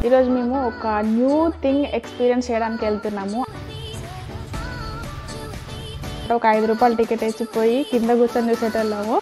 ఈరోజు మేము ఒక న్యూ థింగ్ ఎక్స్పీరియన్స్ చేయడానికి వెళ్తున్నాము ఒక ఐదు రూపాయల టికెట్ వేసిపోయి కింద కూర్చొని చూసేటోళ్ళము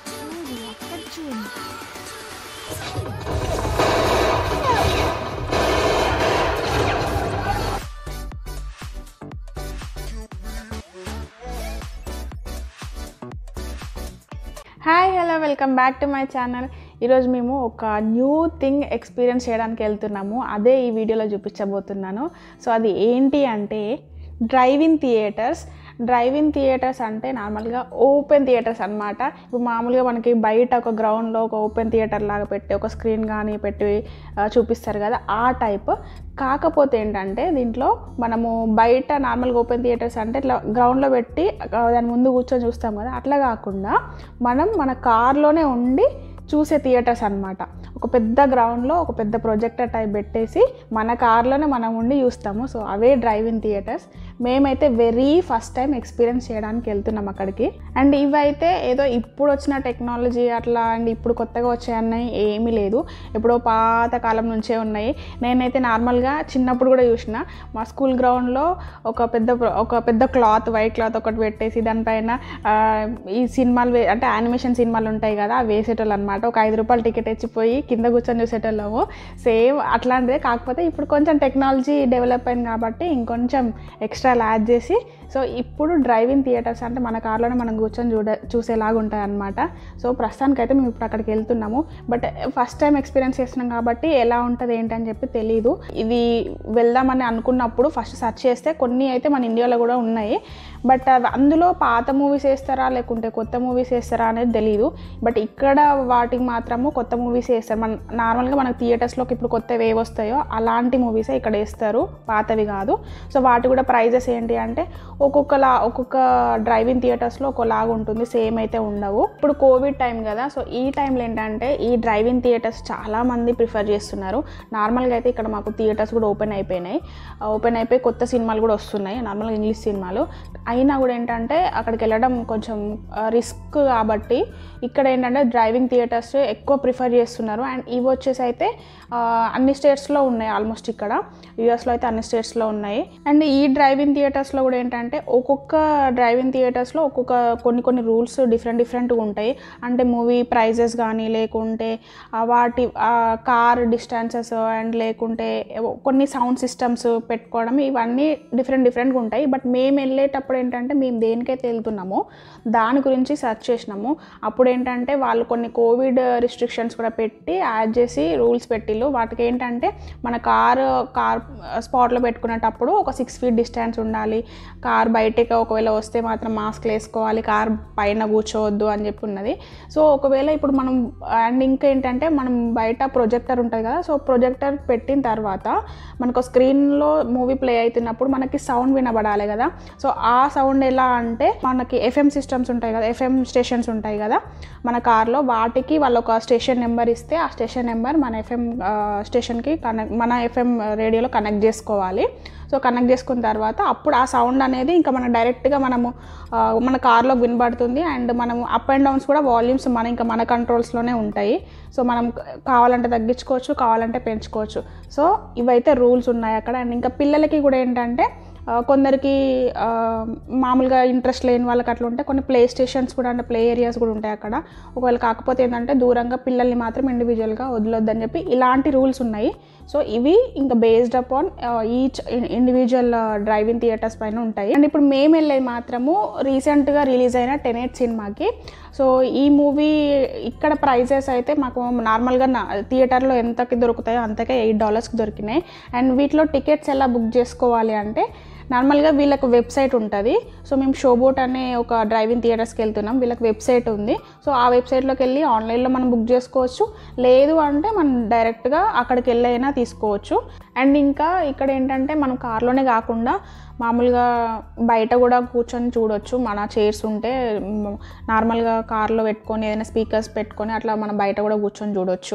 hi hello welcome back to my channel ఈరోజు మేము ఒక న్యూ థింగ్ ఎక్స్పీరియన్స్ చేయడానికి వెళ్తున్నాము అదే ఈ వీడియోలో చూపించబోతున్నాను సో అది ఏంటి అంటే డ్రైవింగ్ థియేటర్స్ డ్రైవింగ్ థియేటర్స్ అంటే నార్మల్గా ఓపెన్ థియేటర్స్ అనమాట ఇప్పుడు మామూలుగా మనకి బయట ఒక గ్రౌండ్లో ఒక ఓపెన్ థియేటర్ లాగా పెట్టి ఒక స్క్రీన్ కానీ పెట్టి ఆ, చూపిస్తారు కదా ఆ టైప్ కాకపోతే ఏంటంటే దీంట్లో మనము బయట నార్మల్గా ఓపెన్ థియేటర్స్ అంటే ఇట్లా గ్రౌండ్లో పెట్టి ఆ, దాని ముందు కూర్చొని చూస్తాం కదా అట్లా కాకుండా మనం మన కార్లోనే ఉండి చూసే థియేటర్స్ అన్నమాట ఒక పెద్ద గ్రౌండ్లో ఒక పెద్ద ప్రొజెక్టర్ టైప్ పెట్టేసి మన కార్లోనే మనం ఉండి చూస్తాము సో అవే డ్రైవింగ్ థియేటర్స్ మేమైతే వెరీ ఫస్ట్ టైం ఎక్స్పీరియన్స్ చేయడానికి వెళ్తున్నాం అక్కడికి అండ్ ఇవైతే ఏదో ఇప్పుడు వచ్చిన టెక్నాలజీ అట్లా అండ్ ఇప్పుడు కొత్తగా వచ్చాయన్నాయి ఏమీ లేదు ఎప్పుడో పాత కాలం నుంచే ఉన్నాయి నేనైతే నార్మల్గా చిన్నప్పుడు కూడా చూసిన మా స్కూల్ గ్రౌండ్లో ఒక పెద్ద ప్ర- ఒక పెద్ద క్లాత్ వైట్ క్లాత్ ఒకటి పెట్టేసి దానిపైన ఆ, ఈ సినిమాలు వే- అంటే యానిమేషన్ సినిమాలు ఉంటాయి కదా అవి వేసేటోళ్ళు అనమాట ఒక ఐదు రూపాయలు టికెట్ ఇచ్చిపోయి కింద కూర్చొని చూసేటోళ్ళము సేమ్ అట్లాంటిదే కాకపోతే ఇప్పుడు కొంచెం టెక్నాలజీ డెవలప్ అయింది కాబట్టి ఇంకొంచెం ఎక్స్ట్రా యాడ్ చేసి సో ఇప్పుడు డ్రైవింగ్ థియేటర్స్ అంటే మన కార్లోనే మనం కూర్చొని చూడ చూసేలాగా ఉంటాయి అనమాట సో ప్రస్తుతానికైతే మేము ఇప్పుడు అక్కడికి వెళ్తున్నాము బట్ ఫస్ట్ టైం ఎక్స్పీరియన్స్ చేస్తున్నాం కాబట్టి ఎలా ఉంటుంది ఏంటని చెప్పి తెలియదు ఇది వెళ్దామని అనుకున్నప్పుడు ఫస్ట్ సెర్చ్ చేస్తే కొన్ని అయితే మన ఇండియాలో కూడా ఉన్నాయి బట్ అవి అందులో పాత మూవీస్ వేస్తారా లేకుంటే కొత్త మూవీస్ వేస్తారా అనేది తెలియదు బట్ ఇక్కడ వాటికి మాత్రము కొత్త మూవీస్ వేస్తారు మన నార్మల్గా మనకు థియేటర్స్లోకి ఇప్పుడు కొత్తవి ఏవి వస్తాయో అలాంటి మూవీసే ఇక్కడ వేస్తారు పాతవి కాదు సో వాటి కూడా ప్రైజెస్ ఏంటి అంటే ఒక్కొక్కలా ఒక్కొక్క డ్రైవింగ్ థియేటర్స్లో ఒకలాగా ఉంటుంది సేమ్ అయితే ఉండవు ఇప్పుడు కోవిడ్ టైం కదా సో ఈ టైంలో ఏంటంటే ఈ డ్రైవింగ్ థియేటర్స్ చాలా మంది ప్రిఫర్ చేస్తున్నారు నార్మల్గా అయితే ఇక్కడ మాకు థియేటర్స్ కూడా ఓపెన్ అయిపోయినాయి ఓపెన్ అయిపోయి కొత్త సినిమాలు కూడా వస్తున్నాయి నార్మల్గా ఇంగ్లీష్ సినిమాలు అయినా కూడా ఏంటంటే అక్కడికి వెళ్ళడం కొంచెం రిస్క్ కాబట్టి ఇక్కడ ఏంటంటే డ్రైవింగ్ థియేటర్స్ ఎక్కువ ప్రిఫర్ చేస్తున్నారు అండ్ ఇవి వచ్చేసి అయితే ఆ, అన్ని స్టేట్స్లో ఉన్నాయి ఆల్మోస్ట్ ఇక్కడ యూఎస్లో అయితే అన్ని స్టేట్స్లో ఉన్నాయి అండ్ ఈ డ్రైవింగ్ థియేటర్స్లో కూడా ఏంటంటే ఒక్కొక్క డ్రైవింగ్ థియేటర్స్లో ఒక్కొక్క కొన్ని కొన్ని రూల్స్ డిఫరెంట్ డిఫరెంట్గా ఉంటాయి అంటే మూవీ ప్రైజెస్ కానీ లేకుంటే ఆ వాటి కార్ డిస్టెన్సెస్ అండ్ లేకుంటే ఏవో కొన్ని సౌండ్ సిస్టమ్స్ పెట్టుకోవడం ఇవన్నీ డిఫరెంట్ డిఫరెంట్గా ఉంటాయి బట్ మేము వెళ్ళేటప్పుడు ఏంటంటే మేము దేనికైతే వెళ్తున్నామో దాని గురించి సెర్చ్ చేసినాము అప్పుడు ఏంటంటే వాళ్ళు కొన్ని కోవిడ్ రిస్ట్రిక్షన్స్ కూడా పెట్టి యాడ్ చేసి రూల్స్ పెట్టిళ్ళు వాటికి ఏంటంటే మన కార్ కార్ స్పాట్లో పెట్టుకునేటప్పుడు ఒక సిక్స్ ఫీట్ డిస్టెన్స్ ఉండాలి కార్ బయటకి ఒకవేళ వస్తే మాత్రం మాస్క్ వేసుకోవాలి కార్ పైన కూర్చోవద్దు అని చెప్పి ఉన్నది సో ఒకవేళ ఇప్పుడు మనం అండ్ ఇంకా ఏంటంటే మనం బయట ప్రొజెక్టర్ ఉంటుంది కదా సో ప్రొజెక్టర్ పెట్టిన తర్వాత మనకు స్క్రీన్లో మూవీ ప్లే అవుతున్నప్పుడు మనకి సౌండ్ వినబడాలి కదా సో ఆ సౌండ్ ఎలా అంటే మనకి ఎఫ్ఎం సిస్టమ్స్ ఉంటాయి కదా ఎఫ్ఎం స్టేషన్స్ ఉంటాయి కదా మన కార్లో వాటికి వాళ్ళు ఒక స్టేషన్ నెంబర్ ఇస్తే ఆ స్టేషన్ నెంబర్ మన ఎఫ్ఎం స్టేషన్కి కనెక్ట్ మన ఎఫ్ఎం రేడియోలో కనెక్ట్ చేసుకోవాలి సో కనెక్ట్ చేసుకున్న తర్వాత అప్పుడు ఆ సౌండ్ అనేది ఇంకా మన డైరెక్ట్గా మనము ఆ, మన కార్లో వినబడుతుంది అండ్ మనము అప్ అండ్ డౌన్స్ కూడా వాల్యూమ్స్ మన ఇంకా మన కంట్రోల్స్లోనే ఉంటాయి సో మనం కావాలంటే తగ్గించుకోవచ్చు కావాలంటే పెంచుకోవచ్చు సో ఇవైతే రూల్స్ ఉన్నాయి అక్కడ అండ్ ఇంకా పిల్లలకి కూడా ఏంటంటే ఆ, కొందరికి ఆ, మామూలుగా ఇంట్రెస్ట్ లేని వాళ్ళకి అట్లా ఉంటే కొన్ని ప్లే స్టేషన్స్ కూడా అంటే ప్లే ఏరియాస్ కూడా ఉంటాయి అక్కడ ఒకవేళ కాకపోతే ఏంటంటే దూరంగా పిల్లల్ని మాత్రం ఇండివిజువల్గా వదిలొద్దని చెప్పి ఇలాంటి రూల్స్ ఉన్నాయి సో ఇవి ఇంకా based upon each individual driving theatres పైన ఉంటాయి అండ్ ఇప్పుడు మేము వెళ్ళేది మాత్రము రీసెంట్గా రిలీజ్ అయిన టెనెట్ సినిమాకి సో ఈ మూవీ ఇక్కడ ప్రైజెస్ అయితే మాకు నార్మల్గా థియేటర్లో ఎంతకి దొరుకుతాయో అంతకే ఎయిట్ డాలర్స్కి దొరికినాయి అండ్ వీటిలో టికెట్స్ ఎలా బుక్ చేసుకోవాలి అంటే నార్మల్గా వీళ్ళకి వెబ్సైట్ ఉంటుంది సో మేము షోబోట్ అనే ఒక డ్రైవింగ్ థియేటర్స్కి వెళ్తున్నాం వీళ్ళకి వెబ్సైట్ ఉంది సో ఆ వెబ్సైట్లోకి వెళ్ళి ఆన్లైన్లో మనం బుక్ చేసుకోవచ్చు లేదు అంటే మనం డైరెక్ట్గా అక్కడికి వెళ్ళైనా తీసుకోవచ్చు అండ్ ఇంకా ఇక్కడ ఏంటంటే మనం కార్లోనే కాకుండా మామూలుగా బయట కూడా కూర్చొని చూడొచ్చు మన చైర్స్ ఉంటే మ్, నార్మల్గా కార్లో పెట్టుకొని ఏదైనా స్పీకర్స్ పెట్టుకొని అట్లా మనం బయట కూడా కూర్చొని చూడొచ్చు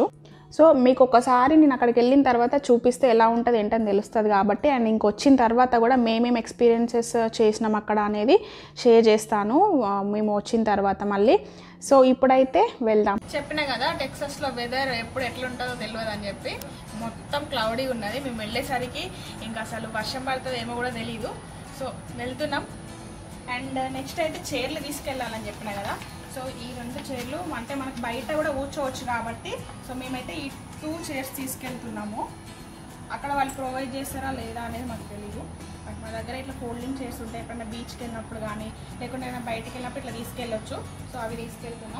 సో మీకు ఒకసారి నేను అక్కడికి వెళ్ళిన తర్వాత చూపిస్తే ఎలా ఉంటుంది ఏంటని తెలుస్తుంది కాబట్టి అండ్ ఇంకొచ్చిన తర్వాత కూడా మేమేం ఎక్స్పీరియన్సెస్ చేసినాం అక్కడ అనేది షేర్ చేస్తాను ఆ, మేము వచ్చిన తర్వాత మళ్ళీ సో ఇప్పుడైతే వెళ్దాం చెప్పిన కదా టెక్సస్లో వెదర్ ఎప్పుడు ఎట్లుంటుందో తెలియదు అని చెప్పి మొత్తం క్లౌడీ ఉన్నది మేము వెళ్ళేసరికి ఇంకా అసలు వర్షం పడుతుంది ఏమో కూడా తెలియదు సో వెళ్తున్నాం అండ్ నెక్స్ట్ అయితే చైర్లు తీసుకెళ్ళాలని చెప్పిన కదా సో ఈ రెండు చైర్లు అంటే మనకు బయట కూడా కూర్చోవచ్చు కాబట్టి సో మేమైతే ఈ టూ చైర్స్ తీసుకెళ్తున్నాము అక్కడ వాళ్ళు ప్రొవైడ్ చేస్తారా లేదా అనేది మాకు తెలియదు బట్ మా దగ్గర ఇట్లా ఫోల్డింగ్ చైర్స్ ఉంటాయి ఎప్పుడైనా బీచ్కి వెళ్ళినప్పుడు కానీ లేకుంటే ఏమైనా బయటికి వెళ్ళినప్పుడు ఇట్లా తీసుకెళ్ళొచ్చు సో అవి తీసుకెళ్తున్నాం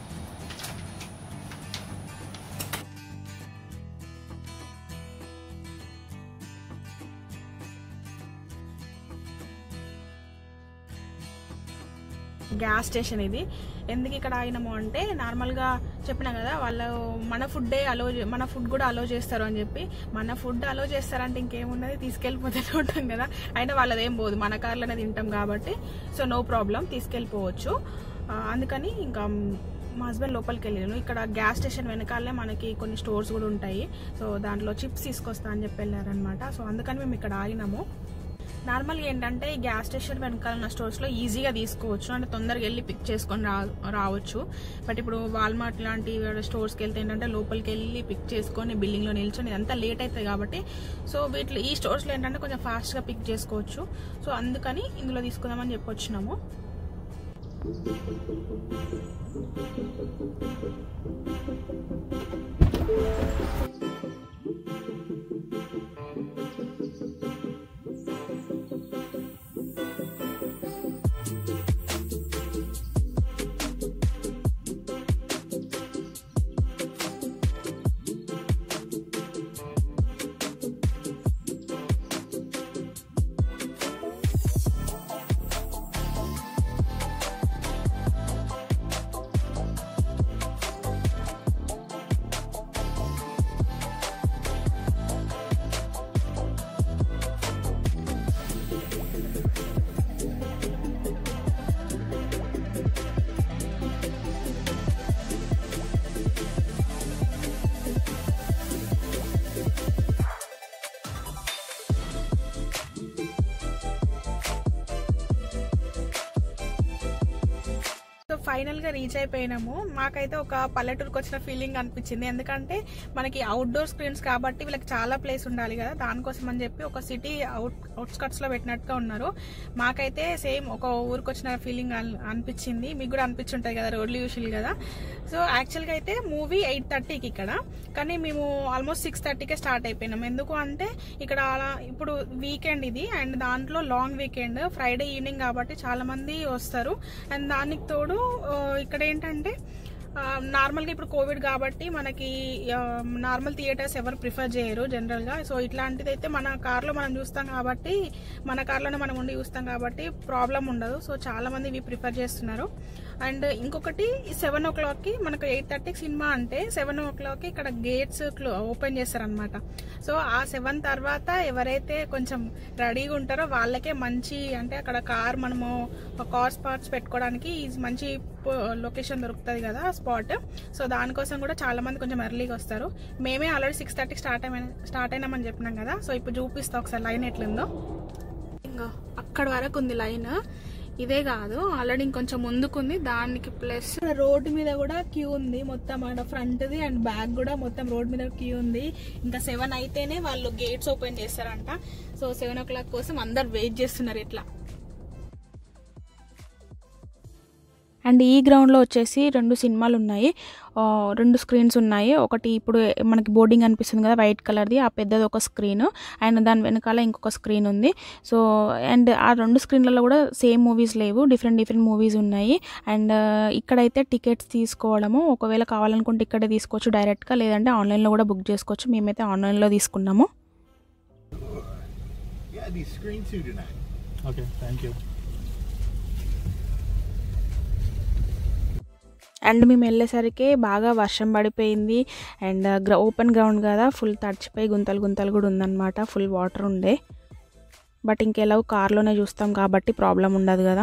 గ్యాస్ స్టేషన్ ఇది ఎందుకు ఇక్కడ ఆగినాము అంటే నార్మల్గా చెప్పినా కదా వాళ్ళు మన ఫుడ్డే అలో మన ఫుడ్ కూడా అలో చేస్తారు అని చెప్పి మన ఫుడ్ అలో చేస్తారంటే ఇంకేమున్నది తీసుకెళ్ళిపోతూనే ఉంటాం కదా అయినా వాళ్ళది ఏం పోదు మన కార్లోనే తింటాం కాబట్టి సో నో ప్రాబ్లం తీసుకెళ్ళిపోవచ్చు ఆ, అందుకని ఇంకా మా హస్బెండ్ లోపలికి వెళ్ళాను ఇక్కడ గ్యాస్ స్టేషన్ వెనకాలనే మనకి కొన్ని స్టోర్స్ కూడా ఉంటాయి సో దాంట్లో చిప్స్ తీసుకొస్తా అని చెప్పి వెళ్ళారనమాట సో అందుకని మేము ఇక్కడ ఆగినాము నార్మల్గా ఏంటంటే ఈ గ్యాస్ స్టేషన్ వెనకాల ఉన్న స్టోర్స్లో ఈజీగా తీసుకోవచ్చు అంటే తొందరగా వెళ్ళి పిక్ చేసుకొని రా రావచ్చు బట్ ఇప్పుడు వాల్మార్ట్ లాంటి స్టోర్స్కి వెళ్తే ఏంటంటే లోపలికి వెళ్ళి పిక్ చేసుకొని బిల్డింగ్లో నిల్చొని ఇదంతా లేట్ అవుతుంది కాబట్టి సో వీటిలో ఈ స్టోర్స్లో ఏంటంటే కొంచెం ఫాస్ట్గా పిక్ చేసుకోవచ్చు సో అందుకని ఇందులో తీసుకుందామని చెప్పి వచ్చినాము సో ఫైనల్ గా రీచ్ అయిపోయినాము మాకైతే ఒక పల్లెటూరుకి వచ్చిన ఫీలింగ్ అనిపించింది ఎందుకంటే మనకి అవుట్డోర్ స్క్రీన్స్ కాబట్టి వీళ్ళకి చాలా ప్లేస్ ఉండాలి కదా దానికోసం అని చెప్పి ఒక సిటీ అవుట్ అవుట్స్కట్స్ లో పెట్టినట్టుగా ఉన్నారు మాకైతే సేమ్ ఒక ఊరికి వచ్చిన ఫీలింగ్ అనిపించింది మీకు కూడా అనిపించుంటది కదా రోడ్లు యూషువల్ కదా సో యాక్చువల్గా అయితే మూవీ ఎయిట్ థర్టీకి ఇక్కడ కానీ మేము ఆల్మోస్ట్ సిక్స్ థర్టీకే స్టార్ట్ అయిపోయినాం ఎందుకు అంటే ఇక్కడ అలా ఇప్పుడు వీకెండ్ ఇది అండ్ దాంట్లో లాంగ్ వీకెండ్ ఫ్రైడే ఈవినింగ్ కాబట్టి చాలా మంది వస్తారు అండ్ దానికి తోడు ఆ, ఇక్కడ ఏంటంటే ఆ, నార్మల్గా ఇప్పుడు కోవిడ్ కాబట్టి మనకి ఆ, నార్మల్ థియేటర్స్ ఎవరు ప్రిఫర్ చేయరు జనరల్గా సో ఇట్లాంటిది అయితే మన కార్లో మనం చూస్తాం కాబట్టి మన కార్లోనే మనం ఉండి చూస్తాం కాబట్టి ప్రాబ్లం ఉండదు సో చాలా మంది ఇవి ప్రిఫర్ చేస్తున్నారు అండ్ ఇంకొకటి సెవెన్ ఓ క్లాక్కి మనకు ఎయిట్ థర్టీకి సినిమా అంటే సెవెన్ ఓ క్లాక్కి ఇక్కడ గేట్స్ ఓపెన్ చేస్తారనమాట సో ఆ సెవెన్ తర్వాత ఎవరైతే కొంచెం రెడీగా ఉంటారో వాళ్ళకే మంచి అంటే అక్కడ కార్ మనము కార్ స్పాట్స్ పెట్టుకోవడానికి ఈ మంచి లొకేషన్ దొరుకుతుంది కదా స్పాట్ సో దానికోసం కూడా చాలా మంది కొంచెం ఎర్లీగా వస్తారు మేమే ఆల్రెడీ సిక్స్ థర్టీకి స్టార్ట్ అయిన స్టార్ట్ అయినామని చెప్పినాం కదా సో ఇప్పుడు చూపిస్తా ఒకసారి లైన్ ఎట్లుందో ఇంకా అక్కడ వరకు ఉంది లైన్ ఇదే కాదు ఆల్రెడీ ఇంకొంచెం ముందుకుంది దానికి ప్లస్ రోడ్డు మీద కూడా క్యూ ఉంది మొత్తం ఆడ ఫ్రంట్ది అండ్ బ్యాక్ కూడా మొత్తం రోడ్ మీద క్యూ ఉంది ఇంకా సెవెన్ అయితేనే వాళ్ళు గేట్స్ ఓపెన్ చేస్తారంట సో సెవెన్ ఓ క్లాక్ కోసం అందరు వెయిట్ చేస్తున్నారు ఇట్లా అండ్ ఈ గ్రౌండ్లో వచ్చేసి రెండు సినిమాలు ఉన్నాయి ఆ, రెండు స్క్రీన్స్ ఉన్నాయి ఒకటి ఇప్పుడు మనకి బోర్డింగ్ అనిపిస్తుంది కదా వైట్ కలర్ది ఆ పెద్దది ఒక స్క్రీన్ అండ్ దాని వెనకాల ఇంకొక స్క్రీన్ ఉంది సో అండ్ ఆ రెండు స్క్రీన్లలో కూడా సేమ్ మూవీస్ లేవు డిఫరెంట్ డిఫరెంట్ మూవీస్ ఉన్నాయి అండ్ ఇక్కడైతే టికెట్స్ తీసుకోవడము ఒకవేళ కావాలనుకుంటే ఇక్కడే తీసుకోవచ్చు డైరెక్ట్గా లేదంటే ఆన్లైన్లో కూడా బుక్ చేసుకోవచ్చు మేమైతే ఆన్లైన్లో తీసుకున్నాము Yeah, these screen two tonight. Okay thank you and మేము వెళ్ళేసరికి బాగా వర్షం పడిపోయింది అండ్ గ్ర ఓపెన్ గ్రౌండ్ కదా ఫుల్ తడిచిపోయి గుంతలు గుంతలు కూడా ఉందన్నమాట ఫుల్ వాటర్ ఉండే బట్ ఇంకెలాగో కార్లోనే చూస్తాం కాబట్టి ప్రాబ్లం ఉండదు కదా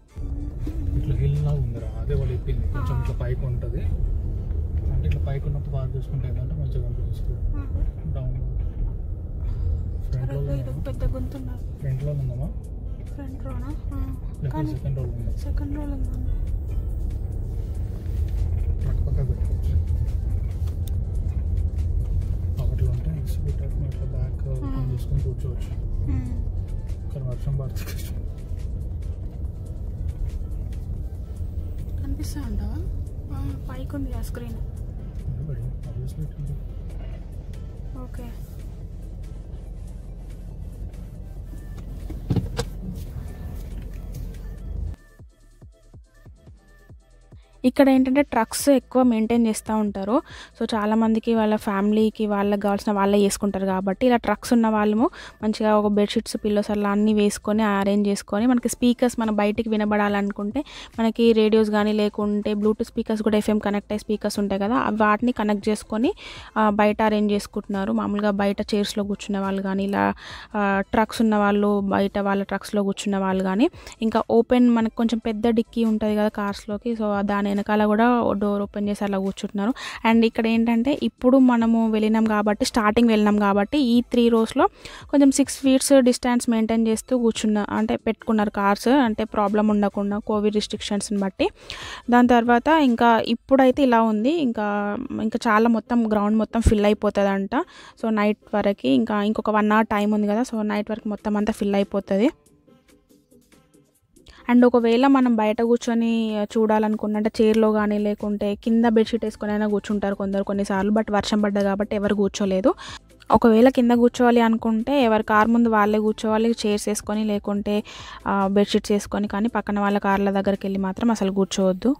ఇట్లా హిల్ లా ఉందిరా అదే వాళ్ళు చెప్పింది కొంచెం ఇట్లా పైకి ఉంటుంది అంటే ఇట్లా పైకి ఉన్నప్పుడు పార్క్ చేసుకుంటే ఏంటంటే మంచిగా కనిపిస్తుంది డౌన్ ఫ్రంట్ లో ఇది పెద్ద గుంతున్నారు ఫ్రంట్ లో ఉందమ్మా ఫ్రంట్ రోనా లేకపోతే కానీ సెకండ్ రోల్ ఉందా సెకండ్ రోల్ ఉందా పక్క పక్క పెట్టుకోవచ్చు ఒకటిలో ఉంటే ఎగ్జిక్యూటర్ ఇట్లా బ్యాక్ ఓపెన్ చేసుకొని కూర్చోవచ్చు ఇక్కడ వర్షం పడితే కష్టం కనిపిస్తా ఉంటావా పైకి ఉంది ఆ స్క్రీన్ ఆబ్వియస్లీ ఓకే ఇక్కడ ఏంటంటే ట్రక్స్ ఎక్కువ మెయింటైన్ చేస్తూ ఉంటారు సో చాలామందికి వాళ్ళ ఫ్యామిలీకి వాళ్ళకి కావాల్సిన వాళ్ళే వేసుకుంటారు కాబట్టి ఇలా ట్రక్స్ ఉన్న వాళ్ళము మంచిగా ఒక బెడ్షీట్స్ పిల్లోస్ అలా అన్నీ వేసుకొని అరేంజ్ చేసుకొని మనకి స్పీకర్స్ మన బయటికి వినబడాలనుకుంటే మనకి రేడియోస్ కానీ లేకుంటే బ్లూటూత్ స్పీకర్స్ కూడా ఎఫ్ఎం కనెక్ట్ అయ్యే స్పీకర్స్ ఉంటాయి కదా అవి వాటిని కనెక్ట్ చేసుకొని ఆ, బయట అరేంజ్ చేసుకుంటున్నారు మామూలుగా బయట చైర్స్లో కూర్చునే వాళ్ళు కానీ ఇలా ట్రక్స్ ఉన్న వాళ్ళు బయట వాళ్ళ ట్రక్స్లో కూర్చున్న వాళ్ళు కానీ ఇంకా ఓపెన్ మనకు కొంచెం పెద్ద డిక్కీ ఉంటుంది కదా కార్స్లోకి సో దాని వెనకాల కూడా డోర్ ఓపెన్ చేసి అలా కూర్చుంటున్నారు అండ్ ఇక్కడ ఏంటంటే ఇప్పుడు మనము వెళ్ళినాం కాబట్టి స్టార్టింగ్ వెళ్ళినాం కాబట్టి ఈ త్రీ రోస్లో కొంచెం సిక్స్ ఫీట్స్ డిస్టెన్స్ మెయింటైన్ చేస్తూ కూర్చున్న అంటే పెట్టుకున్నారు కార్స్ అంటే ప్రాబ్లం ఉండకుండా కోవిడ్ రిస్ట్రిక్షన్స్ని బట్టి దాని తర్వాత ఇంకా ఇప్పుడైతే ఇలా ఉంది ఇంకా ఇంకా చాలా మొత్తం గ్రౌండ్ మొత్తం ఫిల్ అయిపోతుందంట సో నైట్ వరకు ఇంకా ఇంకొక వన్ అవర్ టైం ఉంది కదా సో నైట్ వరకు మొత్తం అంతా ఫిల్ అయిపోతుంది అండ్ ఒకవేళ మనం బయట కూర్చొని చూడాలనుకున్నంటే చైర్లో కానీ లేకుంటే కింద బెడ్షీట్ వేసుకొని అయినా కూర్చుంటారు కొందరు కొన్నిసార్లు బట్ వర్షం పడ్డది కాబట్టి ఎవరు కూర్చోలేదు ఒకవేళ కింద కూర్చోవాలి అనుకుంటే ఎవరి కార్ ముందు వాళ్ళే కూర్చోవాలి చైర్స్ వేసుకొని లేకుంటే బెడ్షీట్స్ వేసుకొని కానీ పక్కన వాళ్ళ కార్ల దగ్గరికి వెళ్ళి మాత్రం అసలు కూర్చోవద్దు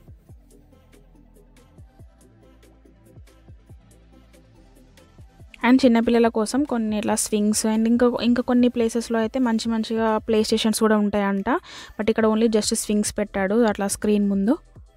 అండ్ చిన్నపిల్లల కోసం కొన్ని ఇట్లా స్వింగ్స్ అండ్ ఇంకా ఇంకా కొన్ని ప్లేసెస్లో అయితే మంచి మంచిగా ప్లే స్టేషన్స్ కూడా ఉంటాయంట బట్ ఇక్కడ ఓన్లీ జస్ట్ స్వింగ్స్ పెట్టాడు అట్లా స్క్రీన్ ముందు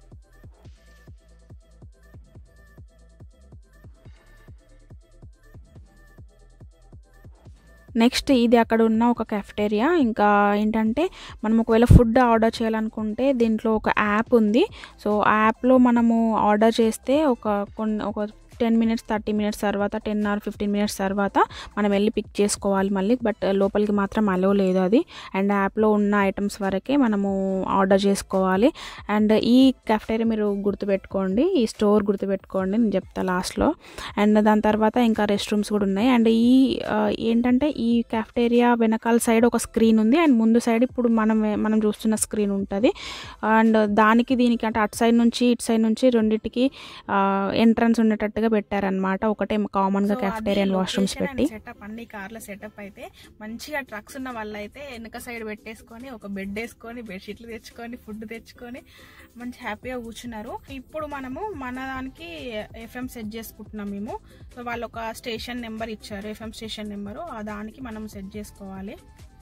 నెక్స్ట్ ఇది అక్కడ ఉన్న ఒక కెఫ్టేరియా ఇంకా ఏంటంటే మనం ఒకవేళ ఫుడ్ ఆర్డర్ చేయాలనుకుంటే దీంట్లో ఒక యాప్ ఉంది సో ఆ యాప్లో మనము ఆర్డర్ చేస్తే ఒక కొన్ని ఒక టెన్ మినిట్స్ థర్టీ మినిట్స్ తర్వాత టెన్ ఆర్ ఫిఫ్టీన్ మినిట్స్ తర్వాత మనం వెళ్ళి పిక్ చేసుకోవాలి మళ్ళీ బట్ లోపలికి మాత్రం అలో లేదు అది అండ్ యాప్లో ఉన్న ఐటమ్స్ వరకే మనము ఆర్డర్ చేసుకోవాలి అండ్ ఈ కెఫ్టేరియా మీరు గుర్తుపెట్టుకోండి ఈ స్టోర్ గుర్తుపెట్టుకోండి నేను చెప్తా లాస్ట్లో అండ్ దాని తర్వాత ఇంకా రెస్ట్ రూమ్స్ కూడా ఉన్నాయి అండ్ ఈ ఆ, ఏంటంటే ఈ కెఫ్టేరియా వెనకాల సైడ్ ఒక స్క్రీన్ ఉంది అండ్ ముందు సైడ్ ఇప్పుడు మనం మనం చూస్తున్న స్క్రీన్ ఉంటుంది అండ్ దానికి దీనికి అంటే అటు సైడ్ నుంచి ఇటు సైడ్ నుంచి రెండింటికి ఎంట్రన్స్ ఉండేటట్టుగా పెట్టారనమాట ఒకటే కామన్గా కెఫ్టేరియా అండ్ వాష్రూమ్స్ పెట్టి సెటప్ అన్ని కార్ల సెటప్ అయితే మంచిగా ట్రక్స్ ఉన్న వాళ్ళు అయితే వెనక సైడ్ పెట్టేసుకొని ఒక బెడ్ వేసుకొని బెడ్షీట్లు తెచ్చుకొని ఫుడ్ తెచ్చుకొని మంచి హ్యాపీగా కూర్చున్నారు ఇప్పుడు మనము మన దానికి ఎఫ్ఎం సెట్ చేసుకుంటున్నాం మేము సో వాళ్ళు ఒక స్టేషన్ నెంబర్ ఇచ్చారు ఎఫ్ఎం స్టేషన్ నెంబరు ఆ దానికి మనం సెట్ చేసుకోవాలి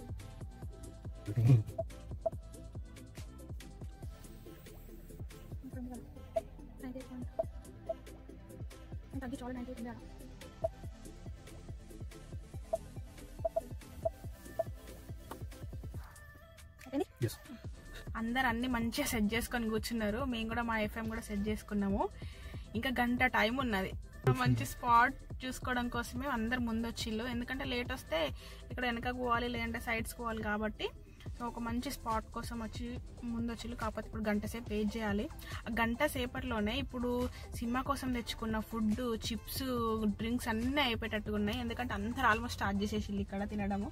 ఎస్ అందరు అన్ని మంచిగా సెట్ చేసుకొని కూర్చున్నారు మేము కూడా మా ఎఫ్ఎం కూడా సెట్ చేసుకున్నాము ఇంకా గంట టైం ఉన్నది మంచి స్పాట్ చూసుకోవడం కోసమే అందరు ముందు వచ్చిళ్ళు ఎందుకంటే లేట్ వస్తే ఇక్కడ వెనకకు పోవాలి లేదంటే సైడ్స్కి పోవాలి కాబట్టి సో ఒక మంచి స్పాట్ కోసం వచ్చి ముందు వచ్చిళ్ళు కాకపోతే ఇప్పుడు గంట సేపు వెయిట్ చేయాలి ఆ గంట సేపట్లోనే ఇప్పుడు సినిమా కోసం తెచ్చుకున్న ఫుడ్ చిప్స్ డ్రింక్స్ అన్నీ అయిపోయేటట్టుగా ఉన్నాయి ఎందుకంటే అందరు ఆల్మోస్ట్ స్టార్ట్ చేసేసిళ్ళు ఇక్కడ తినడము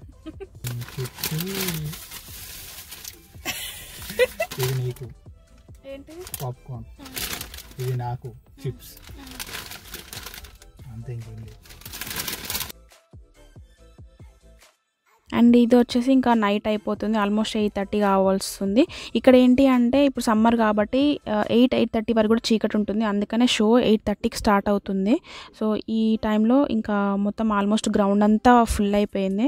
ఇది నీకు ఏంటి పాప్కార్న్ ఇది నాకు చిప్స్ అంతే ఇంకేం లేదు అండ్ ఇది వచ్చేసి ఇంకా నైట్ అయిపోతుంది ఆల్మోస్ట్ ఎయిట్ థర్టీ కావాల్సింది ఇక్కడ ఏంటి అంటే ఇప్పుడు సమ్మర్ కాబట్టి ఎయిట్ ఎయిట్ థర్టీ వరకు కూడా చీకటి ఉంటుంది అందుకనే షో ఎయిట్ థర్టీకి స్టార్ట్ అవుతుంది సో ఈ టైంలో ఇంకా మొత్తం ఆల్మోస్ట్ గ్రౌండ్ అంతా ఫుల్ అయిపోయింది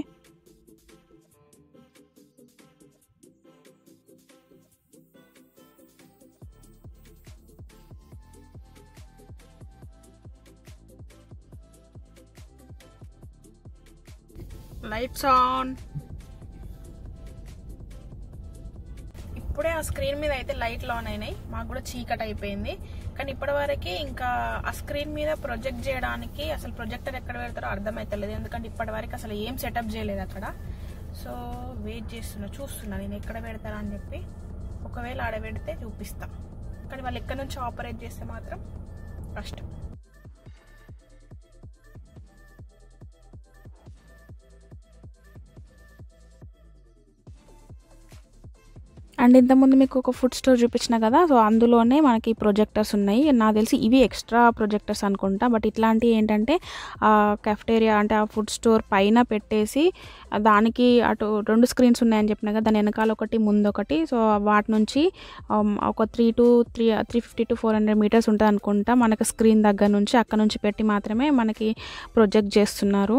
లైట్స్ ఆన్ ఇప్పుడే ఆ స్క్రీన్ మీద అయితే లైట్లు ఆన్ అయినాయి మాకు కూడా చీకటి అయిపోయింది కానీ ఇప్పటివరకు ఇంకా ఆ స్క్రీన్ మీద ప్రొజెక్ట్ చేయడానికి అసలు ప్రొజెక్టర్ ఎక్కడ పెడతారో అర్థమైతలేదు ఎందుకంటే ఇప్పటివరకు అసలు ఏం సెటప్ చేయలేదు అక్కడ సో వెయిట్ చేస్తున్నా చూస్తున్నా నేను ఎక్కడ పెడతారా అని చెప్పి ఒకవేళ ఆడ పెడితే చూపిస్తా కానీ వాళ్ళు ఎక్కడి నుంచి ఆపరేట్ చేస్తే మాత్రం కష్టం అండ్ ఇంతకుముందు మీకు ఒక ఫుడ్ స్టోర్ చూపించిన కదా సో అందులోనే మనకి ప్రొజెక్టర్స్ ఉన్నాయి నాకు తెలిసి ఇవి ఎక్స్ట్రా ప్రొజెక్టర్స్ అనుకుంటా బట్ ఇట్లాంటివి ఏంటంటే కెఫ్టేరియా అంటే ఆ ఫుడ్ స్టోర్ పైన పెట్టేసి ఆ దానికి అటు రెండు స్క్రీన్స్ ఉన్నాయని చెప్పిన కదా దాని వెనకాల ఒకటి ముందు ఒకటి సో వాటి నుంచి um, ఒక three to three three fifty to four hundred metres ఉంటుంది అనుకుంటా మనకి స్క్రీన్ దగ్గర నుంచి అక్కడ నుంచి పెట్టి మాత్రమే మనకి ప్రొజెక్ట్ చేస్తున్నారు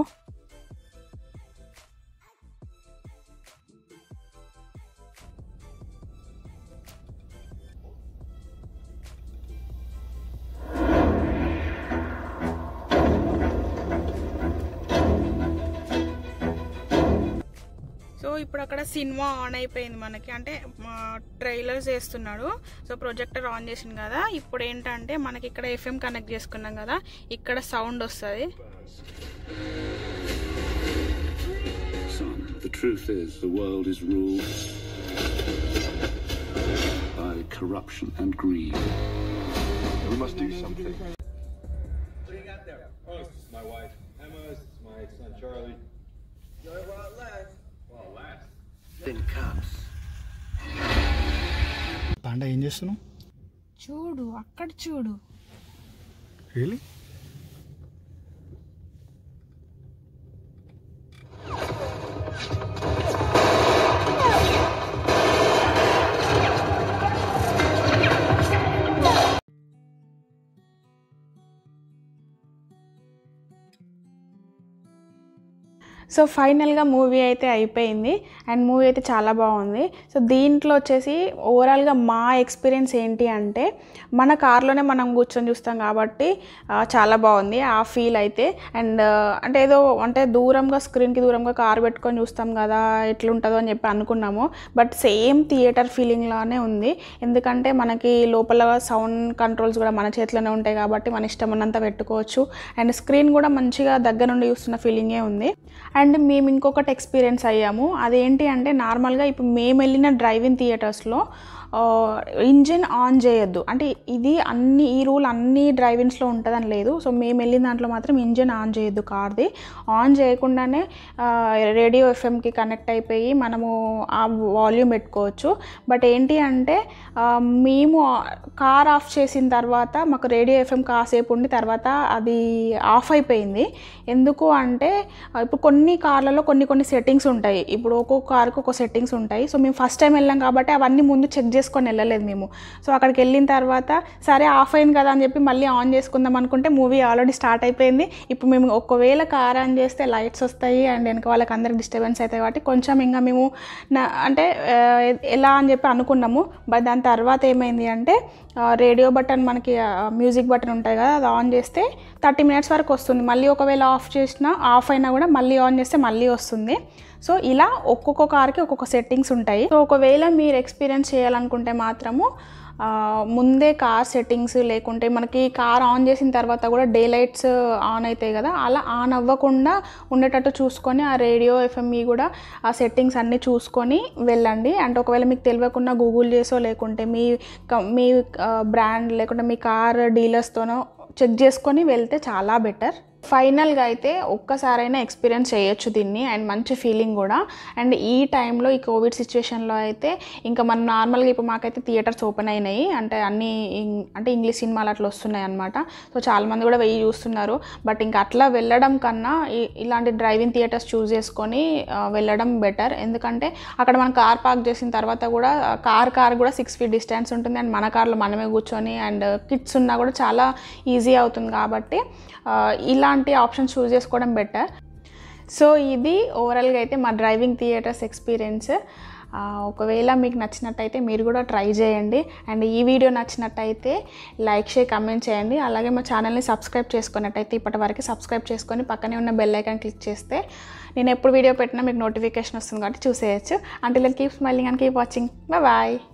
సో ఇప్పుడు అక్కడ సినిమా ఆన్ అయిపోయింది మనకి అంటే ట్రైలర్స్ వేస్తున్నాడు సో ప్రొజెక్టర్ ఆన్ చేసింది కదా ఇప్పుడు ఏంటంటే మనకి ఇక్కడ ఎఫ్ఎం కనెక్ట్ చేసుకున్నాం కదా ఇక్కడ సౌండ్ వస్తుంది Son, the truth is, the world is ruled by corruption and greed. We must do something. What do you got there? Oh, this is my wife Emma. This is my son Charlie. Enjoy it while it lasts. While it lasts. Then comes Panda ఏం చేస్తున్నావు చూడు అక్కడ చూడు really so ఫైనల్గా movie అయితే అయిపోయింది and movie అయితే చాలా బాగుంది సో దీంట్లో వచ్చేసి ఓవరాల్గా మా ఎక్స్పీరియన్స్ ఏంటి అంటే మన కార్లోనే మనం కూర్చొని చూస్తాం కాబట్టి ఆ, చాలా బాగుంది ఆ ఫీల్ అయితే అండ్ అంటే ఏదో అంటే దూరంగా స్క్రీన్కి దూరంగా కార్ పెట్టుకొని చూస్తాం కదా ఎట్లుంటుందో అని చెప్పి అనుకున్నాము బట్ సేమ్ థియేటర్ ఫీలింగ్లానే ఉంది ఎందుకంటే మనకి లోపల సౌండ్ కంట్రోల్స్ కూడా మన చేతిలోనే ఉంటాయి కాబట్టి మన ఇష్టం ఉన్నంత పెట్టుకోవచ్చు అండ్ స్క్రీన్ కూడా మంచిగా దగ్గర నుండి చూస్తున్న ఫీలింగే ఉంది అండ్ మేము ఇంకొకటి ఎక్స్పీరియన్స్ అయ్యాము అదేంటి అంటే నార్మల్గా ఇప్పుడు మేము వెళ్ళిన డ్రైవింగ్ థియేటర్స్లో ఇంజిన్ ఆన్ చేయొద్దు అంటే ఇది అన్ని ఈ రూల్ అన్ని డ్రైవింగ్స్లో ఉంటుందని లేదు సో మేము వెళ్ళిన దాంట్లో మాత్రం ఇంజిన్ ఆన్ చేయొద్దు కార్ది ఆన్ చేయకుండానే రేడియో ఎఫ్ఎంకి కనెక్ట్ అయిపోయి మనము ఆ వాల్యూమ్ పెట్టుకోవచ్చు బట్ ఏంటి అంటే ఆ, మేము కార్ ఆఫ్ చేసిన తర్వాత మాకు రేడియో ఎఫ్ఎం కాసేపు ఉండి తర్వాత అది ఆఫ్ అయిపోయింది ఎందుకు అంటే ఆ, ఇప్పుడు కొన్ని కార్లలో కొన్ని కొన్ని సెట్టింగ్స్ ఉంటాయి ఇప్పుడు ఒక్కొక్క కార్కి ఒక్కో సెట్టింగ్స్ ఉంటాయి సో మేము ఫస్ట్ టైం వెళ్ళాం కాబట్టి అవన్నీ ముందు చెక్ చేసుకొని వెళ్ళలేదు మేము సో అక్కడికి వెళ్ళిన తర్వాత సరే ఆఫ్ అయింది కదా అని చెప్పి మళ్ళీ ఆన్ చేసుకుందాం అనుకుంటే మూవీ ఆల్రెడీ స్టార్ట్ అయిపోయింది ఇప్పుడు మేము ఒకవేళ కార్ ఆన్ చేస్తే లైట్స్ వస్తాయి అండ్ వెనక వాళ్ళకి అందరికి డిస్టర్బెన్స్ అవుతాయి కాబట్టి కొంచెం ఇంకా మేము నా- అంటే ఆ, ఎలా అని చెప్పి అనుకున్నాము బట్ దాని తర్వాత ఏమైంది అంటే రేడియో బటన్ మనకి మ్యూజిక్ బటన్ ఉంటుంది కదా అది ఆన్ చేస్తే థర్టీ మినిట్స్ వరకు వస్తుంది మళ్ళీ ఒకవేళ ఆఫ్ చేసినా ఆఫ్ అయినా కూడా మళ్ళీ ఆన్ చేస్తే మళ్ళీ వస్తుంది సో ఇలా ఒక్కొక్క కార్కి ఒక్కొక్క సెట్టింగ్స్ ఉంటాయి సో ఒకవేళ మీరు ఎక్స్పీరియన్స్ చేయాలనుకుంటే మాత్రము ఆ, ముందే కార్ సెట్టింగ్స్ లేకుంటే మనకి కార్ ఆన్ చేసిన తర్వాత కూడా డే లైట్స్ ఆన్ అవుతాయి కదా అలా ఆన్ అవ్వకుండా ఉండేటట్టు చూసుకొని ఆ రేడియో ఎఫ్ఎంఈ కూడా ఆ సెట్టింగ్స్ అన్నీ చూసుకొని వెళ్ళండి అంటే ఒకవేళ మీకు తెలియకుండా గూగుల్ చేసో లేకుంటే మీ క- మీ బ్రాండ్ లేకుంటే మీ కార్ డీలర్స్తోనో చెక్ చేసుకొని వెళ్తే చాలా బెటర్ ఫైనల్గా అయితే ఒక్కసారైనా ఎక్స్పీరియన్స్ చేయొచ్చు దీన్ని అండ్ మంచి ఫీలింగ్ కూడా అండ్ ఈ టైంలో ఈ కోవిడ్ సిచ్యువేషన్లో అయితే ఇంకా మనం నార్మల్గా ఇప్పుడు మాకైతే థియేటర్స్ ఓపెన్ అయినాయి అంటే అన్ని ఇం- అంటే ఇంగ్లీష్ సినిమాలు అట్లా వస్తున్నాయి అనమాట సో చాలామంది కూడా వెయ్యి చూస్తున్నారు బట్ ఇంకా అట్లా వెళ్ళడం కన్నా ఈ- ఇలాంటి డ్రైవింగ్ థియేటర్స్ చూస్ చేసుకొని ఆ, వెళ్ళడం బెటర్ ఎందుకంటే అక్కడ మనం కార్ పార్క్ చేసిన తర్వాత కూడా కార్ కార్ కూడా సిక్స్ ఫీట్ డిస్టెన్స్ ఉంటుంది అండ్ మన కార్లో మనమే కూర్చొని అండ్ కిట్స్ ఉన్నా కూడా చాలా ఈజీ అవుతుంది కాబట్టి ఆ, ఇలాంటి ఆప్షన్స్ చూస్ చేసుకోవడం బెటర్ సో ఇది ఓవరాల్గా అయితే మా డ్రైవింగ్ థియేటర్స్ ఎక్స్పీరియన్స్ ఆ, ఒకవేళ మీకు నచ్చినట్టయితే మీరు కూడా ట్రై చేయండి అండ్ ఈ వీడియో నచ్చినట్టయితే లైక్ షేర్ కమెంట్ చేయండి అలాగే మా ఛానల్ని సబ్స్క్రైబ్ చేసుకున్నట్టయితే ఇప్పటి వరకు సబ్స్క్రైబ్ చేసుకొని పక్కనే ఉన్న బెల్ ఐకాన్ క్లిక్ చేస్తే నేను ఎప్పుడు వీడియో పెట్టినా మీకు నోటిఫికేషన్ వస్తుంది కాబట్టి చూసేయచ్చు అంటే keep smiling and keep watching bye